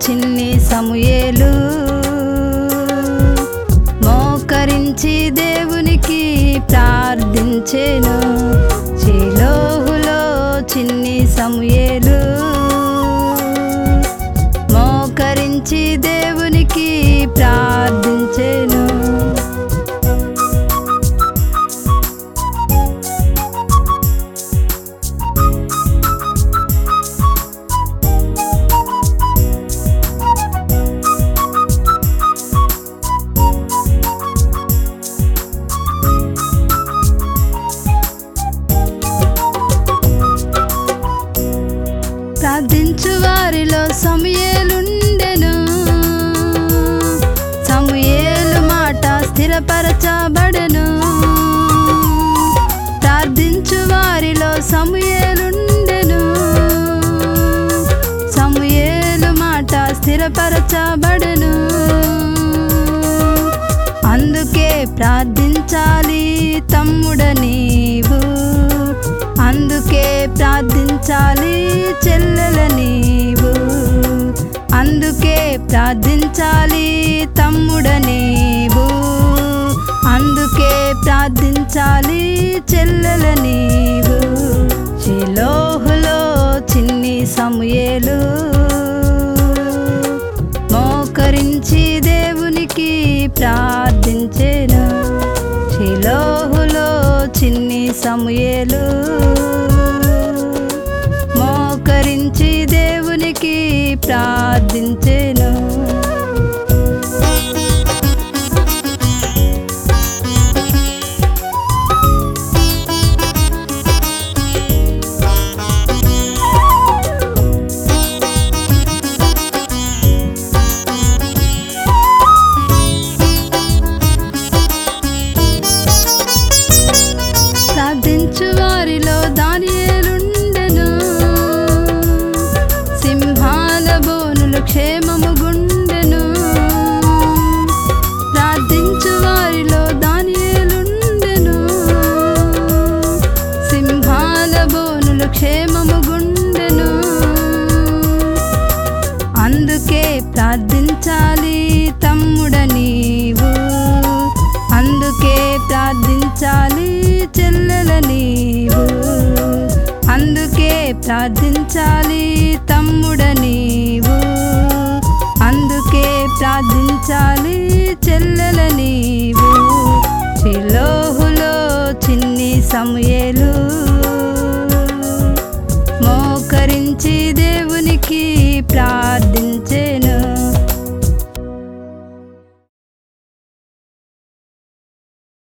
చిన్ని సమూయేలు మోకరించి దేవునికి ప్రార్థించెను శిలోహులో చిన్ని సమూయేలు మోకరించి దేవునికి ప్రార్థించెను ప్రార్థించు వారిలో సమయేలుండెను సమయేలు మాట స్థిరపరచబడెను ప్రార్థించు వారిలో సమయేలుండెను సమయేలు మాట స్థిరపరచబడెను అందుకే ప్రార్థించాలి తమ్ముడ నీవు అందుకే ప్రార్థించాలి చెల్లెల నీవు అందుకే ప్రార్థించాలి తమ్ముడ నీవు అందుకే ప్రార్థించాలి చెల్లెల నీవు శిలోహులో చిన్ని సమూయేలు మోకరించి దేవునికి ప్రార్థించెను శిలోహులో చిన్ని సమూయేలు మోకరించి దేవునికి ప్రార్థించెను ప్రార్థించు వారిలో దానియేలుండెను సింహాల బోనులు క్షేమము గుండెను ప్రార్థించు వారిలో దానియేలుండెను సింహాల బోనులు క్షేమము గుండెను అందుకే ప్రార్థించాలి తమ్ముడ నీవు అందుకే ప్రార్థించాలి చెల్లెల నీవు అందుకే ప్రార్థించాలి తమ్ముడ నీవు అందుకే ప్రార్థించాలి చెల్లెల నీవు శిలోహులో చిన్ని సమూయేలు మోకరించి దేవునికి ప్రార్థించే